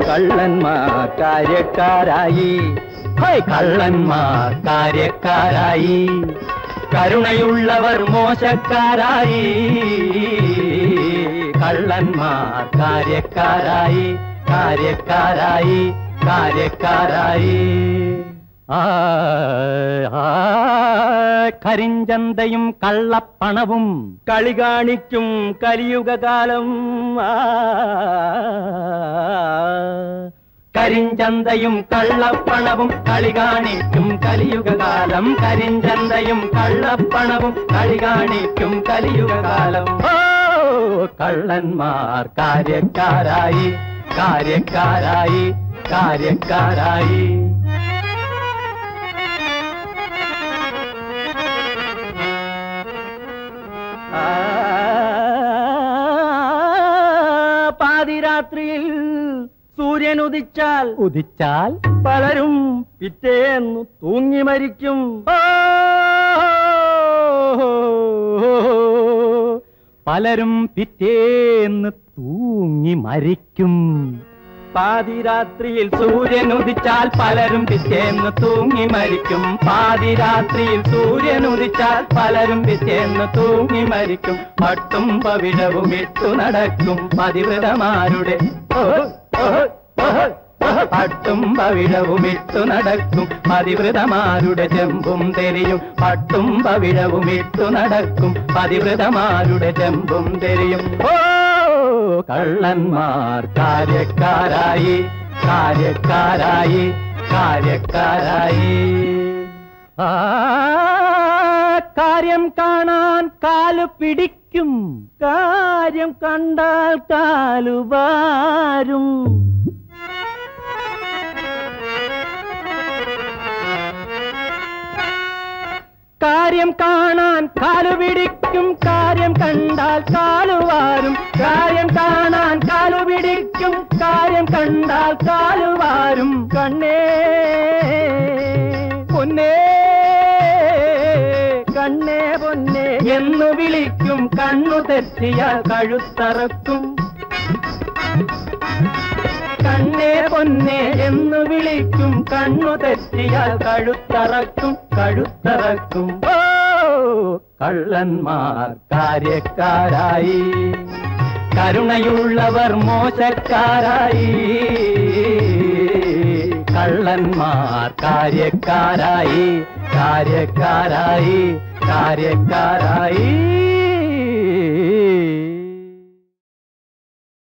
കള്ളന്മാർ കാര്യക്കാരായി ഹേയ്, കള്ളന്മാർ കാര്യക്കാരായി കരുണയുള്ളവർ മോശക്കാരായി കള്ളന്മാർ കാര്യക്കാരായി കാര്യക്കാരായി കാര്യക്കാരായി ആ, ആ, കരിഞ്ചന്തയും കള്ളപ്പണവും കളി കാണിക്കും കലിയുഗകാലം ആ, കരിഞ്ചന്തയും കള്ളപ്പണവും കളി കാണിക്കും കലിയുഗകാലം കരിഞ്ചന്തയും കള്ളപ്പണവും കളി കാണിക്കും കലിയുഗകാലം ഓ കള്ളന്മാർ കാര്യക്കാരായി കാര്യക്കാരായി കാര്യക്കാരായി ആ, പാതിരാത്രിയിൽ സൂര്യൻ ഉദിച്ചാൽ ഉദിച്ചാൽ പലരും പിറ്റേന്നു തൂങ്ങി മരിക്കും ഓ, പലരും പിറ്റേന്ന് തൂങ്ങി മരിക്കും പാതിരാത്രിയിൽ സൂര്യൻ ഉദിച്ചാൽ പലരും പിറ്റേന്ന് തൂങ്ങി മരിക്കും പാതിരാത്രിയിൽ സൂര്യൻ ഉദിച്ചാൽ പലരും പിറ്റേന്ന് തൂങ്ങി മരിക്കും പട്ടും പവിഴവും ഇട്ടു നടക്കും പതിവ്രതമാരുടെ ഓഹ്, ഓഹ്, ഓഹ്, ഓഹ്. പട്ടും പവിഴവും ഇട്ടു നടക്കും പതിവ്രതമാരുടെ ചെമ്പും തെരിയും പട്ടും പവിഴവും ഇട്ടു നടക്കും പതിവ്രതമാരുടെ ചെമ്പും തെരിയും ഓ കള്ളന്മാർ കാര്യക്കാരായി കാര്യക്കാരായി കാര്യക്കാരായി ആ കാര്യം കാണാൻ കാലു പിടിക്കും കാര്യം കണ്ടാൽ കാലുവാരും കാര്യം കാണാൻ കാലു പിടിക്കും കാര്യം കണ്ടാൽ കാലുവാരും കാര്യം കാണാൻ കാലു പിടിക്കും കാര്യം കണ്ടാൽ കാലുവാരും കണ്ണേ പൊന്നേ കണ്ണേ പൊന്നേ എന്ന് വിളിക്കും കണ്ണു തെറ്റിയാൽ കഴുത്തറക്കും കണ്ണേ പൊന്നെ എന്ന് വിളിക്കും കണ്ണു തെറ്റിയാൽ കഴുത്തറക്കും കഴുത്തറക്കും ഓ കള്ളന്മാർ കാര്യക്കാരായി കരുണയുള്ളവർ മോശക്കാരായി കള്ളന്മാർ കാര്യക്കാരായി കാര്യക്കാരായി കാര്യക്കാരായി